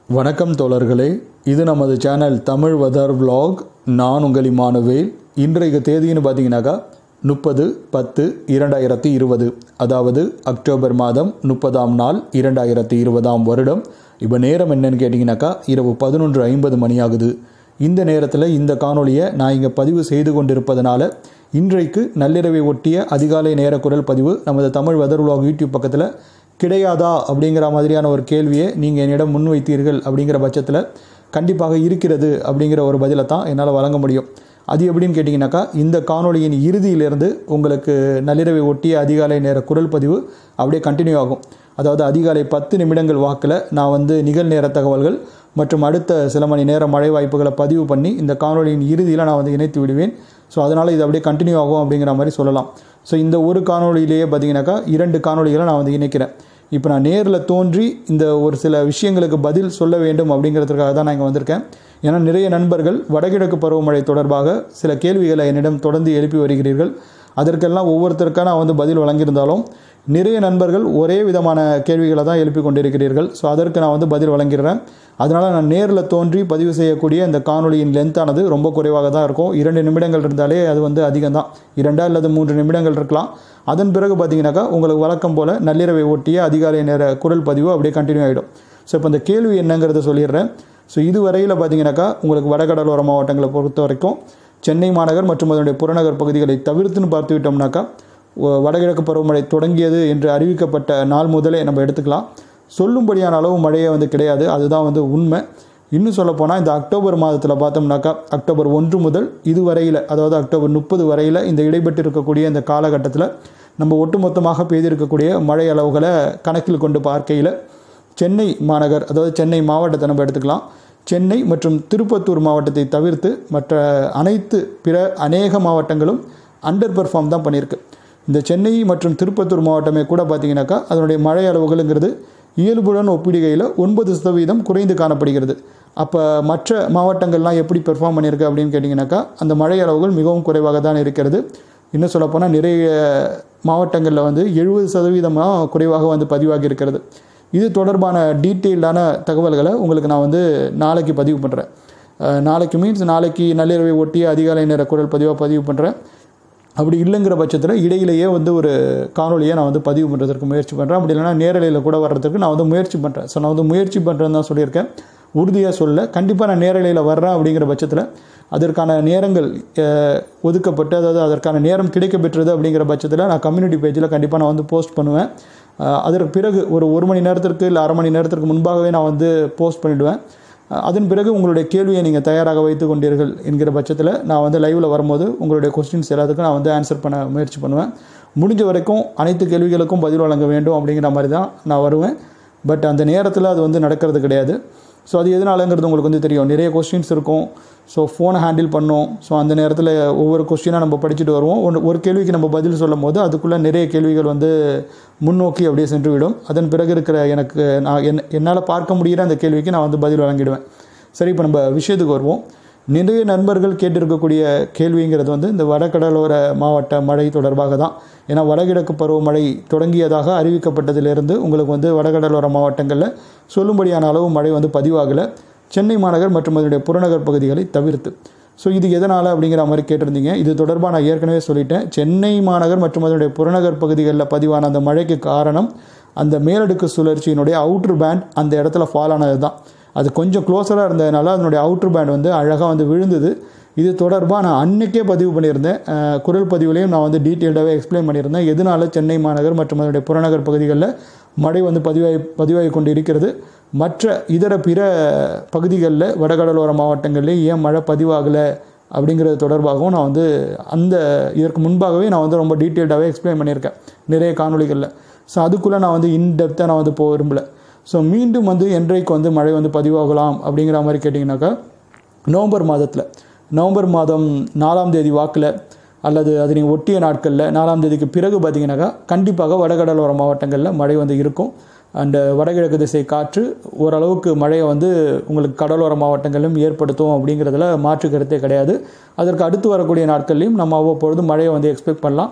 வணக்கம் தோழர்களே இது நமது சேனல் தமிழ் வெதர் vlog நான் உங்கள் இமானுவேல் இன்றைக்கு தேதின்னு பார்த்தீங்கன்னாக்கா முப்பது பத்து இரண்டாயிரத்தி இருபது அதாவது அக்டோபர் மாதம் முப்பதாம் நாள் இரண்டாயிரத்தி இருபதாம் வருடம் இப்போ நேரம் என்னன்னு கேட்டிங்கனாக்கா இரவு பதினொன்று ஐம்பது மணி ஆகுது இந்த நேரத்தில் இந்த காணொளியை நான் இங்கே பதிவு செய்து கொண்டிருப்பதனால இன்றைக்கு நள்ளிரவை ஒட்டிய அதிகாலை நேர குரல் பதிவு நமது தமிழ் வெதர் vlog யூடியூப் பக்கத்தில் கிடையாதா அப்படிங்கிற மாதிரியான ஒரு கேள்வியை நீங்கள் என்னிடம் முன்வைத்தீர்கள் அப்படிங்கிற பட்சத்தில் கண்டிப்பாக இருக்கிறது அப்படிங்கிற ஒரு பதிலை தான் என்னால் வழங்க முடியும் அது எப்படின்னு கேட்டிங்கனாக்கா இந்த காணொளியின் இறுதியிலிருந்து உங்களுக்கு நள்ளிரவை ஒட்டிய அதிகாலை நேர குரல் பதிவு அப்படியே கண்டினியூ ஆகும் அதாவது அதிகாலை பத்து நிமிடங்கள் வாக்கில் நான் வந்து நிகழ்நேர தகவல்கள் மற்றும் அடுத்த சில மணி நேர மழை வாய்ப்புகளை பதிவு பண்ணி இந்த காணொளியின் இறுதியில் நான் வந்து இணைத்து விடுவேன் ஸோ அதனால் இது அப்படியே கண்டினியூ ஆகும் அப்படிங்கிற மாதிரி சொல்லலாம் ஸோ இந்த ஒரு காணொளியிலேயே பார்த்தீங்கன்னாக்கா இரண்டு காணொளிகளை நான் வந்து இணைக்கிறேன் இப்போ நான் நேரில் தோன்றி இந்த ஒரு சில விஷயங்களுக்கு பதில் சொல்ல வேண்டும் அப்படிங்கிறதுக்காக தான் நான் இங்கே வந்திருக்கேன் ஏன்னா நிறைய நண்பர்கள் வடகிழக்கு பருவமழை தொடர்பாக சில கேள்விகளை என்னிடம் தொடர்ந்து எழுப்பி வருகிறீர்கள் அதற்கெல்லாம் ஒவ்வொருத்தருக்காக நான் வந்து பதில் வழங்கியிருந்தாலும் நிறைய நண்பர்கள் ஒரே விதமான கேள்விகளை தான் எழுப்பி கொண்டிருக்கிறீர்கள் ஸோ அதற்கு நான் வந்து பதில் வழங்கிடுறேன் அதனால் நான் நேரில் தோன்றி பதிவு செய்யக்கூடிய இந்த காணொளியின் லென்த்தானது ரொம்ப குறைவாக தான் இருக்கும் இரண்டு நிமிடங்கள் இருந்தாலே அது வந்து அதிகம் தான் இரண்டா அல்லது மூன்று நிமிடங்கள் இருக்கலாம் அதன் பிறகு பார்த்தீங்கன்னாக்கா உங்களுக்கு வழக்கம் போல் நள்ளிரவை ஒட்டிய அதிகாலை நேர குரல் பதிவு அப்படியே கண்டினியூ ஆகிடும் ஸோ இப்போ இந்த கேள்வி என்னங்கிறத சொல்லிடுறேன் ஸோ இதுவரையில் பார்த்தீங்கன்னாக்கா உங்களுக்கு வடகடலோர மாவட்டங்களை பொறுத்த வரைக்கும் சென்னை மாநகர் மற்றும் அதனுடைய புறநகர் பகுதிகளை தவிர்த்துன்னு பார்த்துக்கிட்டோம்னாக்கா வ- வடகிழக்கு பருவமழை தொடங்கியது என்று அறிவிக்கப்பட்ட நாள் முதலே நம்ம எடுத்துக்கலாம் சொல்லும்படியான அளவு மழையே வந்து கிடையாது அதுதான் வந்து உண்மை இன்னும் சொல்லப்போனால் இந்த அக்டோபர் மாதத்தில் பார்த்தோம்னாக்கா அக்டோபர் ஒன்று முதல் இதுவரையில் அதாவது அக்டோபர் முப்பது வரையில் இந்த இடைப்பட்டு இருக்கக்கூடிய இந்த காலகட்டத்தில் நம்ம ஒட்டுமொத்தமாக பெய்திருக்கக்கூடிய மழை அளவுகளை கணக்கில் கொண்டு பார்க்கையில் சென்னை மாநகர் அதாவது சென்னை மாவட்டத்தை நம்ம எடுத்துக்கலாம் சென்னை மற்றும் திருப்பத்தூர் மாவட்டத்தை தவிர்த்து மற்ற அனைத்து பிற அநேக மாவட்டங்களும் அண்டர் பெர்ஃபார்ம் தான் பண்ணியிருக்கு இந்த சென்னை மற்றும் திருப்பத்தூர் மாவட்டமே கூட பார்த்தீங்கன்னாக்கா அதனுடைய மழை அளவுகளுங்கிறது இயல்புடன் ஒப்பிடுகையில் ஒன்பது சதவீதம் குறைந்து காணப்படுகிறது அப்போ மற்ற மாவட்டங்கள்லாம் எப்படி பெர்ஃபார்ம் பண்ணியிருக்கு அப்படின்னு கேட்டிங்கனாக்கா அந்த மழை அளவுகள் மிகவும் குறைவாக தான் இருக்கிறது இன்னும் சொல்லப்போனால் நிறைய மாவட்டங்களில் வந்து எழுபது சதவீதமாக குறைவாக வந்து பதிவாகி இருக்கிறது இது தொடர்பான டீட்டெயில்டான தகவல்களை உங்களுக்கு நான் வந்து நாளைக்கு பதிவு பண்ணுறேன் நாளைக்கு மீன்ஸ் நாளைக்கு நள்ளிரவை ஒட்டிய அதிகாலை நேர குரல் பதிவாக பதிவு பண்ணுறேன் அப்படி இல்லைங்கிற பட்சத்தில் இடையிலேயே வந்து ஒரு காணொலியை நான் வந்து பதிவு பண்ணுறதுக்கு முயற்சி பண்ணுறேன் அப்படி இல்லைன்னா நேரலையில் கூட வர்றதுக்கு நான் வந்து முயற்சி பண்ணுறேன் ஸோ நான் வந்து முயற்சி பண்ணுறேன்னு தான் சொல்லியிருக்கேன் உறுதியாக சொல்ல கண்டிப்பாக நான் நேரலையில் வர்றேன் அப்படிங்கிற பட்சத்தில் அதற்கான நேரங்கள் அஹ், ஒதுக்கப்பட்டு அதாவது அதற்கான நேரம் கிடைக்க பெற்றது அப்படிங்கிற பட்சத்தில் நான் கம்யூனிட்டி பேஜில் கண்டிப்பாக நான் வந்து போஸ்ட் பண்ணுவேன் அஹ், அதற்கு பிறகு ஒரு ஒரு மணி நேரத்திற்கு இல்லை அரை மணி நேரத்திற்கு முன்பாகவே நான் வந்து போஸ்ட் பண்ணிவிடுவேன் அஹ் அதன் பிறகு உங்களுடைய கேள்வியை நீங்கள் தயாராக வைத்துக் கொண்டீர்கள் என்கிற பட்சத்தில் நான் வந்து லைவில் வரும்போது உங்களுடைய கொஸ்டின்ஸ் எல்லாத்துக்கும் நான் வந்து ஆன்சர் பண்ண முயற்சி பண்ணுவேன் முடிஞ்ச வரைக்கும் அனைத்து கேள்விகளுக்கும் பதில் வழங்க வேண்டும் அப்படிங்கிற மாதிரி தான் நான் வருவேன் பட் அந்த நேரத்தில் அது வந்து நடக்கிறது கிடையாது ஸோ அது எதனாலங்கிறது உங்களுக்கு வந்து தெரியும் நிறைய கொஸ்டின்ஸ் இருக்கும் ஸோ ஃபோனை ஹேண்டில் பண்ணோம் ஸோ அந்த நேரத்தில் ஒவ்வொரு கொஸ்டினாக நம்ம படிச்சுட்டு வருவோம் ஒன்று ஒரு கேள்விக்கு நம்ம பதில் சொல்லும் போது அதுக்குள்ளே நிறைய கேள்விகள் வந்து முன்னோக்கி அப்படியே சென்று விடும் அதன் பிறகு இருக்கிற எனக்கு நான் என் என்னால் பார்க்க முடிகிற அந்த கேள்விக்கு நான் வந்து பதில் வழங்கிடுவேன் சரி இப்போ நம்ம விஷயத்துக்கு வருவோம் நிறைய நண்பர்கள் கேட்டிருக்கக்கூடிய கேள்விங்கிறது வந்து இந்த வடகடலோர மாவட்ட மழை தொடர்பாக தான் ஏன்னா வடகிழக்கு பருவமழை தொடங்கியதாக அறிவிக்கப்பட்டதிலிருந்து உங்களுக்கு வந்து வடகடலோர மாவட்டங்களில் சொல்லும்படியான அளவு மழை வந்து பதிவாகலை சென்னை மாநகர் மற்றும் அதனுடைய புறநகர் பகுதிகளை தவிர்த்து ஸோ இது எதனால் அப்படிங்கிற மாதிரி கேட்டிருந்தீங்க இது தொடர்பாக நான் ஏற்கனவே சொல்லிட்டேன் சென்னை மாநகர் மற்றும் அதனுடைய புறநகர் பகுதிகளில் பதிவான அந்த மழைக்கு காரணம் அந்த மேலடுக்கு சுழற்சியினுடைய அவுட்ரு பேண்ட் அந்த இடத்துல ஃபால் ஆனது தான் அது கொஞ்சம் க்ளோஸராக இருந்ததுனால அதனுடைய அவுட்ரு பேண்ட் வந்து அழகாக வந்து விழுந்தது இது தொடர்பாக நான் அன்னைக்கே பதிவு பண்ணியிருந்தேன் அஹ், குரல் பதிவுலையும் நான் வந்து டீட்டெயில்டாகவே எக்ஸ்பிளைன் பண்ணியிருந்தேன் எதனால சென்னை மாநகர் மற்றும் அதனுடைய புறநகர் பகுதிகளில் மழை வந்து பதிவாகி பதிவாகி கொண்டு இருக்கிறது மற்ற இதர பிற பகுதிகளில் வடகடலோர மாவட்டங்களில் ஏன் மழை பதிவாகலை அப்படிங்கிறது தொடர்பாகவும் நான் வந்து அந்த இதற்கு முன்பாகவே நான் வந்து ரொம்ப டீட்டெயில்டாகவே எக்ஸ்பிளைன் பண்ணியிருக்கேன் நிறைய காணொளிகளில் ஸோ அதுக்குள்ளே நான் வந்து இன்டெப்த்தாக நான் வந்து போக விரும்பல ஸோ மீண்டும் வந்து என்றைக்கு வந்து மழை வந்து பதிவாகலாம் அப்படிங்கிற மாதிரி கேட்டிங்கனாக்கா நவம்பர் மாதத்தில் நவம்பர் மாதம் நாலாம் தேதி வாக்கில் அல்லது அதனை ஒட்டிய நாட்களில் நாலாம் தேதிக்கு பிறகு பார்த்தீங்கன்னாக்கா கண்டிப்பாக வடகடலோர மாவட்டங்களில் மழை வந்து இருக்கும் அண்ட் வடகிழக்கு திசை காற்று ஓரளவுக்கு மழையை வந்து உங்களுக்கு கடலோர மாவட்டங்களிலும் ஏற்படுத்தும் அப்படிங்கிறதுல மாற்று கருத்தே கிடையாது அதற்கு அடுத்து வரக்கூடிய நாட்கள்லையும் நம்ம அவ்வப்பொழுது மழையை வந்து எக்ஸ்பெக்ட் பண்ணலாம்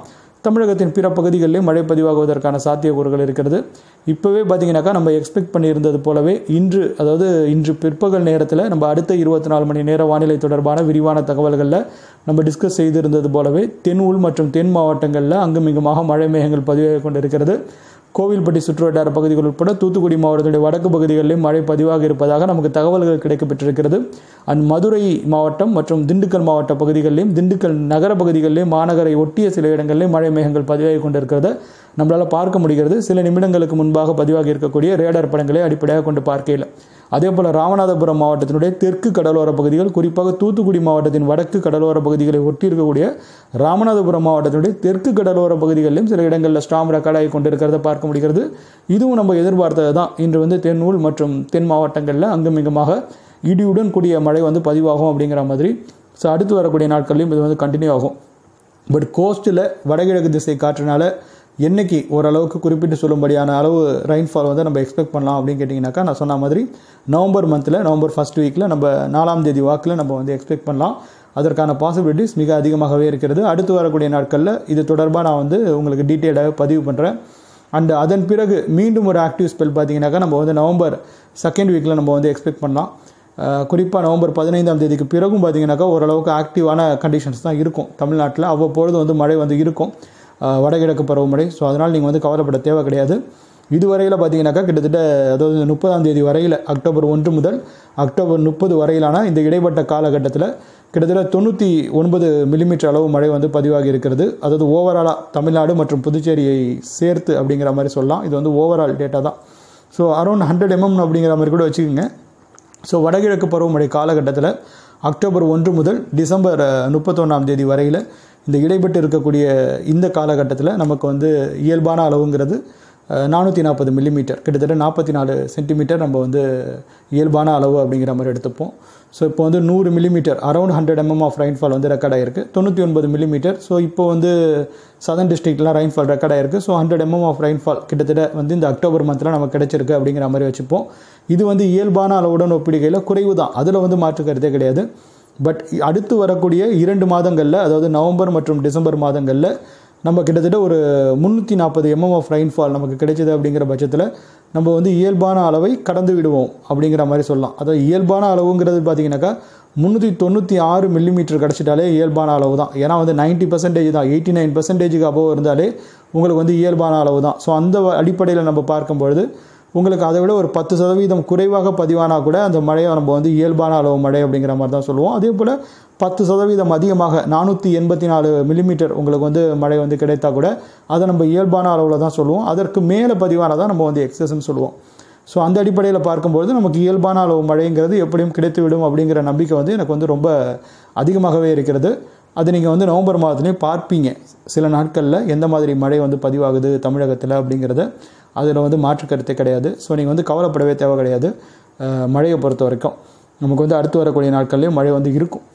தமிழகத்தின் பிற பகுதிகளிலும் மழை பதிவாகுவதற்கான சாத்தியக்கூறுகள் இருக்கிறது இப்போவே பார்த்தீங்கன்னாக்கா நம்ம எக்ஸ்பெக்ட் பண்ணியிருந்தது போலவே இன்று அதாவது இன்று பிற்பகல் நேரத்தில் நம்ம அடுத்த இருபத்தி நாலு மணி நேர வானிலை தொடர்பான விரிவான தகவல்களில் நம்ம டிஸ்கஸ் செய்திருந்தது போலவே தென் உள் மற்றும் தென் மாவட்டங்களில் அங்குமிங்குமாக மழை மேகங்கள் பதிவாகி கொண்டிருக்கிறது கோவில்பட்டி சுற்றுவட்டார பகுதிகள் உட்பட தூத்துக்குடி மாவட்டத்துடைய வடக்கு பகுதிகளிலும் மழை பதிவாக இருப்பதாக நமக்கு தகவல்கள் கிடைக்கப்பெற்றிருக்கிறது அண்ட் மதுரை மாவட்டம் மற்றும் திண்டுக்கல் மாவட்ட பகுதிகளிலும் திண்டுக்கல் நகர பகுதிகளிலும் மாநகரை ஒட்டிய சில இடங்களிலும் மழை மேகங்கள் பதிவாகி கொண்டிருக்கிறத நம்மளால் பார்க்க முடிகிறது சில நிமிடங்களுக்கு முன்பாக பதிவாகி இருக்கக்கூடிய ரேடார் படங்களை அடிப்படையாக கொண்டு பார்க்கையில் அதே போல் ராமநாதபுரம் மாவட்டத்தினுடைய தெற்கு கடலோர பகுதிகள் குறிப்பாக தூத்துக்குடி மாவட்டத்தின் வடக்கு கடலோர பகுதிகளை ஒட்டி இருக்கக்கூடிய ராமநாதபுரம் மாவட்டத்தினுடைய தெற்கு கடலோர பகுதிகளிலும் சில இடங்களில் ஸ்டாம் ரெக்கார்டாகி கொண்டிருக்கிறத பார்க்க முடிகிறது இதுவும் நம்ம எதிர்பார்த்தது தான் இன்று வந்து தென்னூல் மற்றும் தென் மாவட்டங்களில் அங்குமிங்குமாக இடியுடன் கூடிய மழை வந்து பதிவாகும் அப்படிங்கிற மாதிரி ஸோ அடுத்து வரக்கூடிய நாட்கள்லையும் இது வந்து கண்டினியூ ஆகும் பட் கோஸ்ட்டில் வடகிழக்கு திசை காற்றுனால என்னைக்கு ஓரளவுக்கு குறிப்பிட்டு சொல்லும்படியான அளவு ரெயின்ஃபால் வந்து நம்ம எக்ஸ்பெக்ட் பண்ணலாம் அப்படின்னு கேட்டிங்கனாக்கா நான் சொன்ன மாதிரி நவம்பர் மந்தில் நவம்பர் ஃபஸ்ட் வீக்கில் நம்ம நாலாம் தேதி வாக்கில் நம்ம வந்து எக்ஸ்பெக்ட் பண்ணலாம் அதற்கான பாசிபிலிட்டிஸ் மிக அதிகமாகவே இருக்கிறது அடுத்து வரக்கூடிய நாட்களில் இது தொடர்பாக நான் வந்து உங்களுக்கு டீட்டெயிலாக பதிவு பண்ணுறேன் அண்ட் அதன் பிறகு மீண்டும் ஒரு ஆக்டிவ் ஸ்பெல் பார்த்தீங்கன்னாக்கா நம்ம வந்து நவம்பர் செகண்ட் வீக்கில் நம்ம வந்து எக்ஸ்பெக்ட் பண்ணலாம் குறிப்பாக நவம்பர் பதினைந்தாம் தேதிக்கு பிறகும் பார்த்தீங்கன்னாக்கா ஓரளவுக்கு ஆக்டிவான கண்டிஷன்ஸ் தான் இருக்கும் தமிழ்நாட்டில் அவ்வப்பொழுது வந்து மழை வந்து இருக்கும் அஹ், வடகிழக்கு பருவமழை ஸோ அதனால் நீங்கள் வந்து கவலைப்பட தேவை கிடையாது இதுவரையில் பார்த்தீங்கன்னாக்கா கிட்டத்தட்ட அதாவது முப்பதாம் தேதி வரையில் அக்டோபர் ஒன்று முதல் அக்டோபர் முப்பது வரையிலான இந்த இடைப்பட்ட காலகட்டத்தில் கிட்டத்தட்ட தொண்ணூற்றி ஒன்பது மில்லிமீட்டர் அளவு மழை வந்து பதிவாகி இருக்கிறது அதாவது ஓவராலாக தமிழ்நாடு மற்றும் புதுச்சேரியை சேர்த்து அப்படிங்கிற மாதிரி சொல்லலாம் இது வந்து ஓவரால் டேட்டா தான் ஸோ அரௌண்ட் ஹண்ட்ரட் எம்எம் அப்படிங்கிற மாதிரி கூட வச்சுக்கோங்க ஸோ வடகிழக்கு பருவமழை காலகட்டத்தில் அக்டோபர் ஒன்று முதல் டிசம்பர் முப்பத்தொன்னாம் தேதி வரையில் இந்த இடைப்பட்டு இருக்கக்கூடிய இந்த காலகட்டத்தில் நமக்கு வந்து இயல்பான அளவுங்கிறது நானூற்றி நாற்பது மில்லிமீட்டர் கிட்டத்தட்ட நாற்பத்தி நாலு சென்டிமீட்டர் நம்ம வந்து இயல்பான அளவு அப்படிங்கிற மாதிரி எடுத்துப்போம் ஸோ இப்போ வந்து நூறு millimetre around hundred MM of rainfall வந்து ரெக்கார்ட் ஆயிருக்கு தொண்ணூற்றி ஒன்பது மில்லிமீட்டர் ஸோ இப்போ வந்து சதன் டிஸ்ட்ரிக்ட்லாம் ரெயின்ஃபால் ரெக்கார்ட் ஆயிருக்கு so hundred MM of rainfall கிட்டத்தட்ட வந்து இந்த அக்டோபர் மந்தில் நமக்கு கிடைச்சிருக்கு அப்படிங்கிற மாதிரி வச்சுப்போம் இது வந்து இயல்பான அளவுடன் ஒப்பிடுகையில் குறைவு தான் அதில் வந்து மாற்று கருத்தே கிடையாது பட் அடுத்து வரக்கூடிய இரண்டு மாதங்களில் அதாவது நவம்பர் மற்றும் டிசம்பர் மாதங்களில் நம்ம கிட்டத்தட்ட ஒரு முந்நூற்றி நாற்பது எம்எம் ஆஃப் ரெயின்ஃபால் நமக்கு கிடைச்சது அப்படிங்கிற பட்சத்தில் நம்ம வந்து இயல்பான அளவை கடந்து விடுவோம் அப்படிங்கிற மாதிரி சொல்லலாம் அதாவது இயல்பான அளவுங்கிறது பார்த்தீங்கன்னாக்கா முந்நூற்றி தொண்ணூற்றி ஆறு மில்லிமீட்டர் கிடச்சிட்டாலே இயல்பான அளவு தான் ஏன்னா வந்து நைன்ட்டி பர்சன்டேஜ் தான் எயிட்டி நைன் பர்சன்டேஜுக்கு அபோவ் இருந்தாலே உங்களுக்கு வந்து இயல்பான அளவு தான் ஸோ அந்த அடிப்படையில் நம்ம பார்க்கும்பொழுது உங்களுக்கு அதை விட ஒரு பத்து சதவீதம் குறைவாக பதிவானா கூட அந்த மழையை நம்ம வந்து இயல்பான அளவு மழை அப்படிங்கிற மாதிரி தான் சொல்லுவோம் அதே போல் பத்து சதவீதம் அதிகமாக நானூற்றி எண்பத்தி நாலு மில்லிமீட்டர் உங்களுக்கு வந்து மழை வந்து கிடைத்தா கூட அதை நம்ம இயல்பான அளவில் தான் சொல்லுவோம் அதற்கு மேலே பதிவானதான் நம்ம வந்து எக்ஸஸ்ன்னு சொல்லுவோம் ஸோ அந்த அடிப்படையில் பார்க்கும்பொழுது நமக்கு இயல்பான அளவு மழைங்கிறது எப்படியும் கிடைத்துவிடும் அப்படிங்கிற நம்பிக்கை வந்து எனக்கு வந்து ரொம்ப அதிகமாகவே இருக்கிறது அது நீங்கள் வந்து நவம்பர் மாதத்துலேயும் பார்ப்பீங்க சில நாட்களில் எந்த மாதிரி மழை வந்து பதிவாகுது தமிழகத்தில் அப்படிங்கிறத அதில் வந்து மாற்று கருத்தே கிடையாது ஸோ நீங்கள் வந்து கவலைப்படவே தேவை கிடையாது அஹ் மழையை பொறுத்த வரைக்கும் நமக்கு வந்து அடுத்து வரக்கூடிய நாட்கள்லேயும் மழை வந்து இருக்கும்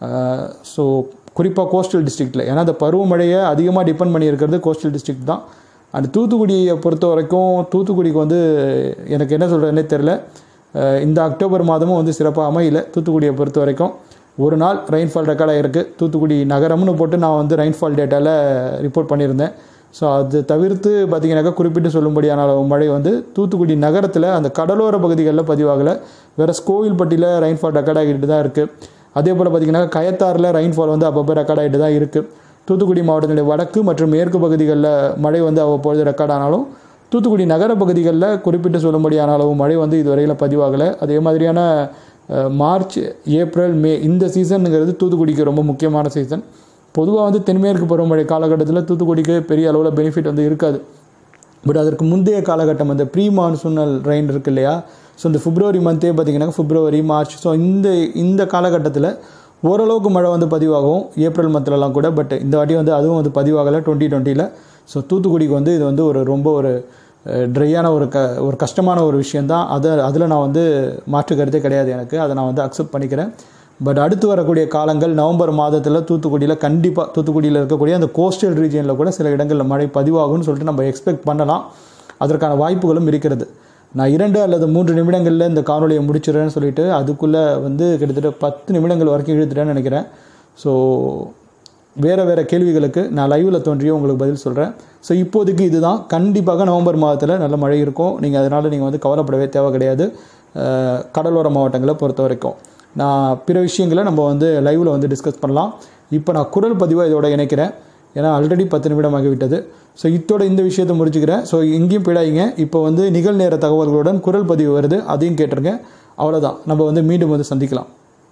ஸோ குறிப்பாக கோஸ்டல் டிஸ்ட்ரிக்டில் ஏன்னா அந்த பருவமழையை அதிகமாக டிபெண்ட் பண்ணியிருக்கிறது கோஸ்டல் டிஸ்ட்ரிக்ட் தான் அண்ட் தூத்துக்குடியை பொறுத்த வரைக்கும் தூத்துக்குடிக்கு வந்து எனக்கு என்ன சொல்கிறதுனே தெரில அஹ் இந்த அக்டோபர் மாதமும் வந்து சிறப்பாக அமையல தூத்துக்குடியை பொறுத்த வரைக்கும் ஒரு நாள் ரெயின்ஃபால் ரெக்கார்ட் ஆகிருக்கு தூத்துக்குடி நகரம்னு போட்டு நான் வந்து ரெயின்ஃபால் டேட்டாவில் ரிப்போர்ட் பண்ணியிருந்தேன் ஸோ அது தவிர்த்து பார்த்தீங்கன்னாக்கா குறிப்பிட்டு சொல்லும்படியான அளவு மழை வந்து தூத்துக்குடி நகரத்தில் அந்த கடலோர பகுதிகளில் பதிவாகலை வேறு கோவில்பட்டியில் ரெயின்ஃபால் ரெக்கார்ட் ஆகிட்டு தான் இருக்குது அதே போல் பார்த்தீங்கன்னா கயத்தாரில் ரெயின்ஃபால் வந்து அப்பப்போ ரெக்கார்ட் ஆகிட்டு தான் இருக்குது தூத்துக்குடி மாவட்டத்தினுடைய வடக்கு மற்றும் மேற்கு பகுதிகளில் மழை வந்து அவ்வப்பொழுது ரெக்கார்ட் ஆனாலும் தூத்துக்குடி நகர பகுதிகளில் குறிப்பிட்டு சொல்லும்படியான அளவு மழை வந்து இதுவரையில் பதிவாகலை அதே மாதிரியான அஹ், மார்ச் ஏப்ரல் மே இந்த சீசனுங்கிறது தூத்துக்குடிக்கு ரொம்ப முக்கியமான சீசன் பொதுவாக வந்து தென்மேற்கு பருவமழை காலகட்டத்தில் தூத்துக்குடிக்கு பெரிய அளவில் பெனிஃபிட் வந்து இருக்காது பட் அதற்கு முந்தைய காலகட்டம் அந்த ப்ரீ மான்சூனல் ரெயின் இருக்கு இல்லையா ஸோ இந்த பிப்ரவரி மந்தே பார்த்தீங்கன்னா பிப்ரவரி மார்ச் ஸோ இந்த இந்த காலகட்டத்தில் ஓரளவுக்கு மழை வந்து பதிவாகும் ஏப்ரல் மந்த்லலாம் கூட பட் இந்த வாட்டி வந்து அதுவும் வந்து பதிவாகலை டுவெண்ட்டி டுவெண்ட்டியில் ஸோ தூத்துக்குடிக்கு வந்து இது வந்து ஒரு ரொம்ப ஒரு ட்ரையான ஒரு க ஒரு கஷ்டமான ஒரு விஷயந்தான் அதை அதில் நான் வந்து மாற்று கருத்தே கிடையாது எனக்கு அதை நான் வந்து அக்செப்ட் பண்ணிக்கிறேன் பட் அடுத்து வரக்கூடிய காலங்கள் நவம்பர் மாதத்தில் தூத்துக்குடியில் கண்டிப்பாக தூத்துக்குடியில் இருக்கக்கூடிய அந்த கோஸ்டல் ரீஜியனில் கூட சில இடங்களில் மழை பதிவாகும்னு சொல்லிட்டு நம்ம எக்ஸ்பெக்ட் பண்ணலாம் அதற்கான வாய்ப்புகளும் இருக்கிறது நான் இரண்டு அல்லது மூன்று நிமிடங்களில் இந்த காணொலியை முடிச்சிடுறேன்னு சொல்லிட்டு அதுக்குள்ளே வந்து கிட்டத்தட்ட பத்து நிமிடங்கள் வரைக்கும் இழுத்துட்டேன்னு நினைக்கிறேன் ஸோ வேறு வேறு கேள்விகளுக்கு நான் லைவில் தோன்றியும் உங்களுக்கு பதில் சொல்கிறேன் ஸோ இப்போதைக்கு இதுதான் கண்டிப்பாக நவம்பர் மாதத்தில் நல்ல மழை இருக்கும் நீங்கள் அதனால் நீங்கள் வந்து கவலைப்படவே தேவை கிடையாது அஹ், கடலோர மாவட்டங்களை பொறுத்த வரைக்கும் நான் பிற விஷயங்களை நம்ம வந்து லைவில் வந்து டிஸ்கஸ் பண்ணலாம் இப்போ நான் குரல் பதிவாக இதோட இணைக்கிறேன் ஏன்னா ஆல்ரெடி பத்து நிமிடம் ஆகிவிட்டது ஸோ இத்தோட இந்த விஷயத்தை முடிச்சுக்கிறேன் ஸோ எங்கேயும் போயிடாதீங்க இப்போ வந்து நிகழ்நேர தகவல்களுடன் குரல் பதிவு வருது அதையும் கேட்டிருங்க அவ்வளோதான் நம்ம வந்து மீண்டும் வந்து சந்திக்கலாம்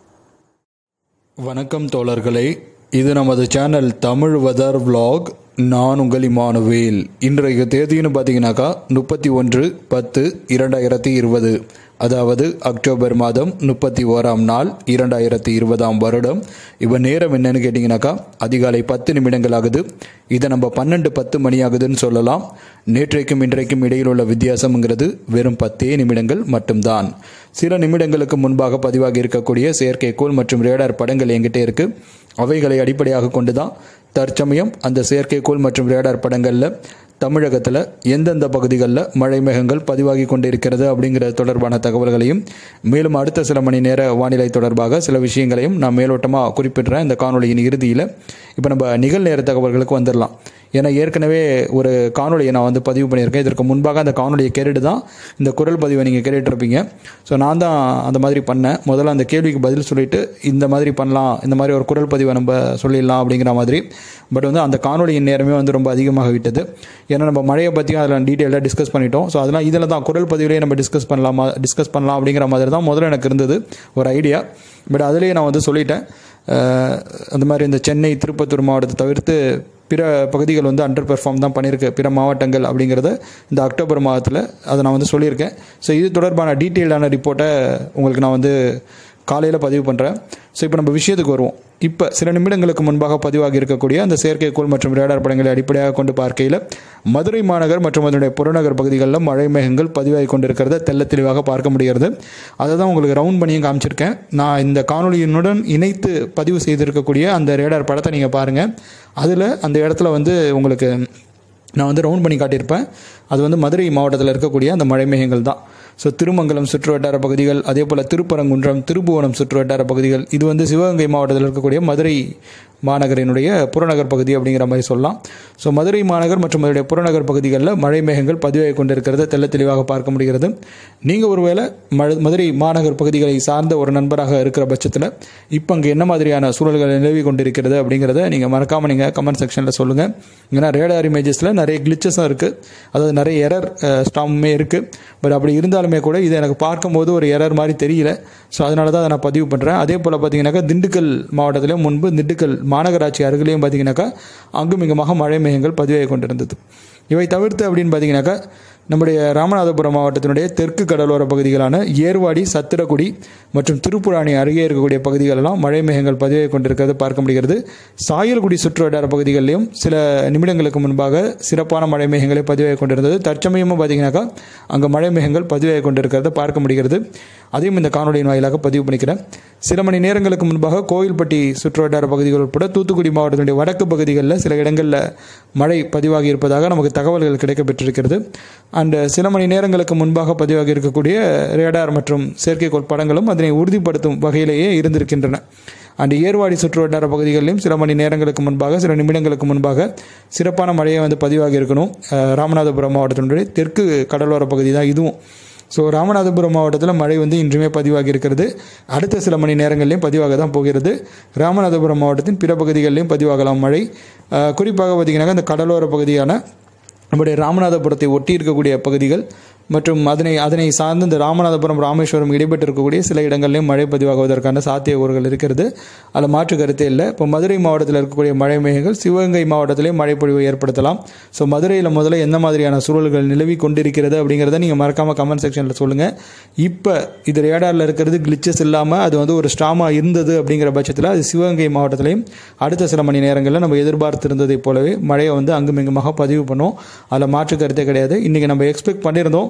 வணக்கம் தோழர்களே இது நமது சேனல் தமிழ் வெதர் vlog நான் உங்கள் இமானுவேல் இன்றைய தேதின்னு பார்த்தீங்கன்னாக்கா முப்பத்தி ஒன்று பத்து இரண்டாயிரத்தி இருபது அதாவது அக்டோபர் மாதம் முப்பத்தி ஓராம் நாள் இரண்டாயிரத்தி இருபதாம் வருடம் இப்போ நேரம் என்னன்னு கேட்டிங்கனாக்கா அதிகாலை பத்து நிமிடங்கள் ஆகுது இதை நம்ம பன்னெண்டு பத்து மணி ஆகுதுன்னு சொல்லலாம் நேற்றைக்கும் இன்றைக்கும் இடையில் உள்ள வித்தியாசம்ங்கிறது வெறும் பத்தே நிமிடங்கள் மட்டும்தான் சில நிமிடங்களுக்கு முன்பாக பதிவாகி இருக்கக்கூடிய செயற்கைக்கோள் மற்றும் ரேடார் படங்கள் என்கிட்ட இருக்கு அவைகளை அடிப்படையாக கொண்டு தான் தற்சமயம் அந்த செயற்கைக்கோள் மற்றும் ரேடார் படங்களில் தமிழகத்தில் எந்தெந்த பகுதிகளில் மழை மேகங்கள் பதிவாகி கொண்டிருக்கிறது அப்படிங்கிற தொடர்பான தகவல்களையும் மேலும் அடுத்த சில மணி நேர வானிலை தொடர்பாக சில விஷயங்களையும் நான் மேலோட்டமாக குறிப்பிடுறேன் இந்த காணொளியின் இறுதியில் இப்போ நம்ம நிகழ்நேர தகவல்களுக்கு வந்துடலாம் ஏன்னா ஏற்கனவே ஒரு காணொலியை நான் வந்து பதிவு பண்ணியிருக்கேன் இதற்கு முன்பாக அந்த காணொலியை கேட்டுட்டு தான் இந்த குரல் பதிவை நீங்கள் கேட்டுட்ருப்பீங்க ஸோ நான் தான் அந்த மாதிரி பண்ணேன் முதல்ல அந்த கேள்விக்கு பதில் சொல்லிட்டு இந்த மாதிரி பண்ணலாம் இந்த மாதிரி ஒரு குரல் பதிவை நம்ம சொல்லிடலாம் அப்படிங்கிற மாதிரி பட் வந்து அந்த காணொலியின் நேரமே வந்து ரொம்ப அதிகமாக விட்டது ஏன்னா நம்ம மழையை பற்றியும் அதில் டீட்டெயிலாக டிஸ்கஸ் பண்ணிட்டோம் ஸோ அதெல்லாம் இதில் தான் குரல் பதிவிலேயே நம்ம டிஸ்கஸ் பண்ணலாமா டிஸ்கஸ் பண்ணலாம் அப்படிங்கிற மாதிரி தான் முதல்ல எனக்கு இருந்தது ஒரு ஐடியா பட் அதுலேயே நான் வந்து சொல்லிட்டேன் அஹ், அந்த மாதிரி இந்த சென்னை திருப்பத்தூர் மாவட்டத்தை தவிர்த்து பிற பகுதிகள் வந்து அண்டர் பெர்ஃபார்ம் தான் பண்ணியிருக்கு பிற மாவட்டங்கள் அப்படிங்கிறத இந்த அக்டோபர் மாதத்தில் அதை நான் வந்து சொல்லியிருக்கேன் ஸோ இது தொடர்பான டீட்டெயில்டான ரிப்போர்ட்டை உங்களுக்கு நான் வந்து காலையில் பதிவு பண்ணுறேன் ஸோ இப்போ நம்ம விஷயத்துக்கு வருவோம் இப்போ சில நிமிடங்களுக்கு முன்பாக பதிவாகி இருக்கக்கூடிய அந்த செயற்கைக்கோள் மற்றும் ரேடார் படங்களை அடிப்படையாக கொண்டு பார்க்கையில் மதுரை மாநகர் மற்றும் அதனுடைய புறநகர் பகுதிகளில் மழை மேகங்கள் பதிவாகி கொண்டிருக்கிறத தெள்ள தெளிவாக பார்க்க முடிகிறது அதை தான் உங்களுக்கு ரவுண்ட் பண்ணியும் காமிச்சிருக்கேன் நான் இந்த காணொலியினுடன் இணைத்து பதிவு செய்திருக்கக்கூடிய அந்த ரேடார் படத்தை நீங்கள் பாருங்கள் அதில் அந்த இடத்துல வந்து உங்களுக்கு நான் வந்து ரவுண்ட் பண்ணி காட்டியிருப்பேன் அது வந்து மதுரை மாவட்டத்தில் இருக்கக்கூடிய அந்த மழை மேகங்கள் தான் ஸோ திருமங்கலம் சுற்று வட்டார பகுதிகள் அதே போல் திருப்பரங்குன்றம் திருப்புவனம் சுற்று வட்டார பகுதிகள் இது வந்து சிவகங்கை மாவட்டத்தில் இருக்கக்கூடிய மதுரை மாநகரினுடைய புறநகர் பகுதி அப்படிங்கிற மாதிரி சொல்லலாம் ஸோ மதுரை மாநகர் மற்றும் அதனுடைய புறநகர் பகுதிகளில் மழை மேகங்கள் பதிவாகி கொண்டிருக்கிறத தெள்ள தெளிவாக பார்க்க முடிகிறது நீங்கள் ஒருவேளை மழை மதுரை மாநகர் பகுதிகளை சார்ந்த ஒரு நண்பராக இருக்கிற பட்சத்தில் இப்போ அங்கே என்ன மாதிரியான சூழல்கள் நிலவி கொண்டிருக்கிறது அப்படிங்கிறத நீங்கள் மறக்காமல் நீங்கள் கமெண்ட் செக்ஷனில் சொல்லுங்கள் ஏன்னா ரேடார் இமேஜஸில் நிறைய கிளிச்சஸும் இருக்குது அதாவது நிறைய எரர் ஸ்டாமுமே இருக்குது பட் அப்படி இருந்தாலுமே கூட இது எனக்கு பார்க்கும்போது ஒரு எரர் மாதிரி தெரியல ஸோ அதனால தான் அதை நான் பதிவு பண்ணுறேன் அதே போல் பார்த்தீங்கன்னாக்கா திண்டுக்கல் மாவட்டத்திலையும் முன்பு திண்டுக்கல் மாநகராட்சி அருகிலையும் பார்த்தீங்கன்னாக்கா அங்கும் இங்குமாக மழை மேகங்கள் பதிவாகி கொண்டிருந்தது இவை தவிர்த்து அப்படின்னு பார்த்தீங்கன்னாக்கா நம்முடைய ராமநாதபுரம் மாவட்டத்தினுடைய தெற்கு கடலோர பகுதிகளான ஏர்வாடி சத்திரக்குடி மற்றும் திருப்புராணி அருகே இருக்கக்கூடிய பகுதிகளெல்லாம் மழை மேகங்கள் பதிவாகி கொண்டிருக்கிறது பார்க்க முடிகிறது சாயல்குடி சுற்று வட்டார பகுதிகளிலும் சில நிமிடங்களுக்கு முன்பாக சிறப்பான மழை மேகங்களை பதிவாகி கொண்டிருந்தது தற்சமயமும் பார்த்தீங்கன்னாக்கா அங்கே மழை மேகங்கள் பதிவாகி கொண்டிருக்கிறத பார்க்க முடிகிறது அதையும் இந்த காணொலியின் வாயிலாக பதிவு பண்ணிக்கிறேன் சில மணி நேரங்களுக்கு முன்பாக கோவில்பட்டி சுற்று வட்டார பகுதிகள் உட்பட தூத்துக்குடி மாவட்டத்தினுடைய வடக்கு பகுதிகளில் சில இடங்களில் மழை பதிவாகி இருப்பதாக நமக்கு தகவல்கள் கிடைக்கப்பெற்றிருக்கிறது அண்ட் சில மணி நேரங்களுக்கு முன்பாக பதிவாகி இருக்கக்கூடிய ரேடார் மற்றும் செயற்கைக்கோள் படங்களும் அதனை உறுதிப்படுத்தும் வகையிலேயே இருந்திருக்கின்றன அண்ட் ஏர்வாடி சுற்று வட்டார பகுதிகளிலும் சில மணி நேரங்களுக்கு முன்பாக சில நிமிடங்களுக்கு முன்பாக சிறப்பான மழையை வந்து பதிவாகி இருக்கணும் அஹ் ராமநாதபுரம் மாவட்டத்தினுடைய தெற்கு கடலோர பகுதி தான் இதுவும் ஸோ ராமநாதபுரம் மாவட்டத்தில் மழை வந்து இன்றுமே பதிவாகி இருக்கிறது அடுத்த சில மணி நேரங்கள்லையும் பதிவாக தான் போகிறது ராமநாதபுரம் மாவட்டத்தின் பிற பகுதிகளிலையும் பதிவாகலாம் மழை அஹ் குறிப்பாக பார்த்திங்கனாக்கா இந்த கடலோர பகுதியான நம்முடைய ராமநாதபுரத்தை ஒட்டி இருக்கக்கூடிய பகுதிகள் மற்றும் அதனை அதனை சார்ந்து இந்த ராமநாதபுரம் ராமேஸ்வரம் இடைப்பட்டு இருக்கக்கூடிய சில இடங்களிலும் மழை பதிவாகுவதற்கான சாத்தியக்கூறுகள் இருக்கிறது அதில் மாற்று கருத்தே இல்லை இப்போ மதுரை மாவட்டத்தில் இருக்கக்கூடிய மழை மேகங்கள் சிவகங்கை மாவட்டத்திலே மழை பொழிவை ஏற்படுத்தலாம் ஸோ மதுரையில் முதல்ல எந்த மாதிரியான சூழல்கள் நிலவி கொண்டிருக்கிறது அப்படிங்கிறத நீங்கள் மறக்காமல் கமெண்ட் செக்ஷனில் சொல்லுங்கள் இப்போ இது ரேடாரில் இருக்கிறது கிளிச்சஸ் இல்லாமல் அது வந்து ஒரு ஸ்ட்ராமாக இருந்தது அப்படிங்கிற பட்சத்தில் அது சிவகங்கை மாவட்டத்திலையும் அடுத்த சில மணி நேரங்களில் நம்ம எதிர்பார்த்திருந்ததைப் போலவே மழையை வந்து அங்குமிங்குமாக பதிவு பண்ணோம் அதில் மாற்று கருத்தே கிடையாது இன்றைக்கி நம்ம எக்ஸ்பெக்ட் பண்ணியிருந்தோம்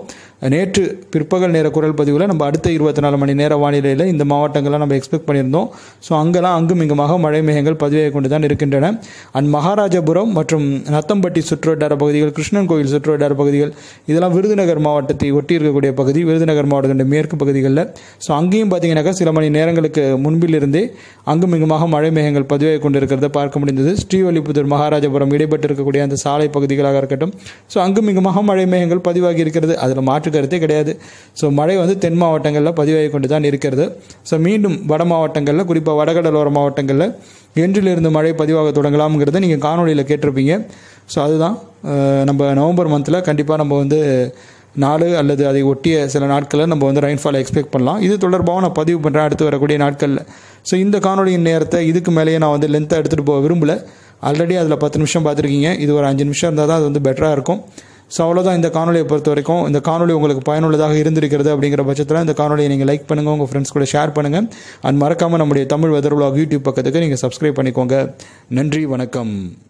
நேற்று பிற்பகல் நேர குரல் பதிவில் நம்ம அடுத்த இருபத்தி நாலு மணி நேர வானிலையில் இந்த மாவட்டங்கள்லாம் நம்ம எக்ஸ்பெக்ட் பண்ணியிருந்தோம் ஸோ அங்கெல்லாம் அங்கும் இங்குமாக மழை மேகங்கள் பதிவாகி கொண்டு தான் இருக்கின்றன அண்ட் மகாராஜபுரம் மற்றும் நத்தம்பட்டி சுற்றுவட்டார பகுதிகள் கிருஷ்ணன் கோயில் சுற்றுவட்டார பகுதிகள் இதெல்லாம் விருதுநகர் மாவட்டத்தை ஒட்டி இருக்கக்கூடிய பகுதி விருதுநகர் மாவட்டத்தின் மேற்கு பகுதிகளில் ஸோ அங்கேயும் பார்த்தீங்கன்னாக்கா சில மணி நேரங்களுக்கு முன்பிலிருந்தே அங்கும் இங்குமாக மழை மேகங்கள் பதிவாகி கொண்டிருக்கிறத பார்க்க முடிந்தது ஸ்ரீவல்லிபுத்தூர் மகாராஜபுரம் இடைப்பட்டு இருக்கக்கூடிய அந்த சாலை பகுதிகளாக இருக்கட்டும் ஸோ அங்கும் இங்குமாக மழை மேகங்கள் பதிவாகி இருக்கிறது அதில் மாற்று கருத்தே கிடையாது ஸோ மழை வந்து தென் மாவட்டங்களில் பதிவாகி கொண்டு தான் இருக்கிறது ஸோ மீண்டும் வட மாவட்டங்களில் குறிப்பாக வடகடலோர மாவட்டங்களில் என்றிலிருந்து மழை பதிவாக தொடங்கலாம்ங்கிறத நீங்கள் காணொலியில் கேட்டிருப்பீங்க ஸோ அதுதான் அஹ், நம்ம நவம்பர் மந்தில் கண்டிப்பாக நம்ம வந்து நாலு அல்லது அதை ஒட்டிய சில நாட்களில் நம்ம வந்து ரெயின்ஃபால் எக்ஸ்பெக்ட் பண்ணலாம் இது தொடர்பாக நான் பதிவு பண்ணுறேன் அடுத்து வரக்கூடிய நாட்களில் ஸோ இந்த காணொலியின் நேரத்தை இதுக்கு மேலேயே நான் வந்து லென்த்தாக எடுத்துகிட்டு போக விரும்பல ஆல்ரெடி அதில் பத்து நிமிஷம் பார்த்துருக்கீங்க இது ஒரு அஞ்சு நிமிஷம் இருந்தால் தான் அது வந்து பெட்டராக இருக்கும் ஸோ அவ்வளோதான் இந்த காணொலியை பொறுத்த வரைக்கும் இந்த காணொலி உங்களுக்கு பயனுள்ளதாக இருந்திருக்கிறது அப்படிங்கிற பட்சத்தில் இந்த காணொலியை நீங்கள் லைக் பண்ணுங்கள் உங்கள் ஃப்ரெண்ட்ஸ் கூட ஷேர் பண்ணுங்கள் அண்ட் மறக்காமல் நம்முடைய தமிழ் வெதர் vlog யூடியூப் பக்கத்துக்கு நீங்கள் சப்ஸ்கிரைப் பண்ணிக்கோங்க நன்றி வணக்கம்